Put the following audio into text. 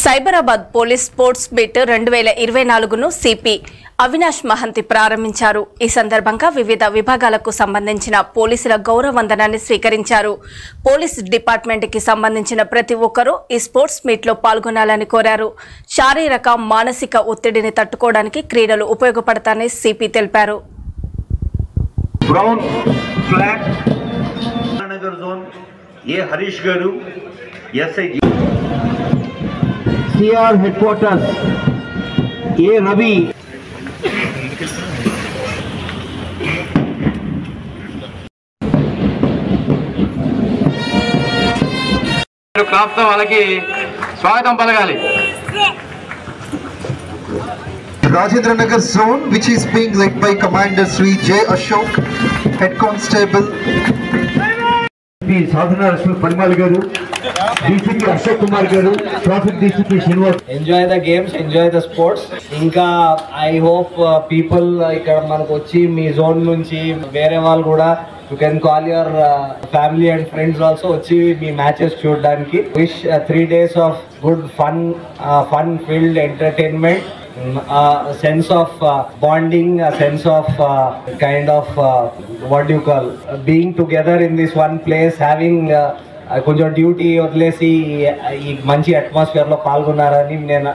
Cyberabad police sports bit రెండు వేల ఇరవై నాలుగును సిపి అవినాష్ మహంతి ప్రారంభించారు ఈ సందర్భంగా వివిధ విభాగాలకు సంబంధించిన పోలీసుల గౌరవ వందనాన్ని స్వీకరించారు పోలీస్ డిపార్ట్మెంట్ కి సంబంధించిన ప్రతి ఒక్కరూ ఈ స్పోర్ట్స్ మీట్ లో పాల్గొనాలని కోరారు శారీరక మానసిక ఒత్తిడిని తట్టుకోవడానికి క్రీడలు ఉపయోగపడతాయని సిపి తెలిపారు brown flag Nagar zone A Harish గారు SI CR headquarters A Ravi క్లాప్తో వాళ్ళకి స్వాగతం పలకాలి Rajendra Nagar zone, which is being led by Commander Sri J. Ashok, Head Constable. P Sadhana Lakshmi Parimal గారు డీసీపీ అశోక్ కుమార్ గారు traffic DCP Srinivas enjoy the games enjoy the sports ఇంకా I hope people ఇక్కడ మనకు వచ్చి మీ జోన్ నుంచి వేరే వాళ్ళు కూడా you can call your family and friends also వచ్చి మీ మ్యాచెస్ చూడడానికి wish three days of good fun fun field entertainment sense of bonding sense of kind of what you call being together in this one place having కొంచెం duty వదిలేసి ఈ మంచి atmosphere లో పాల్గొన్నారని నేను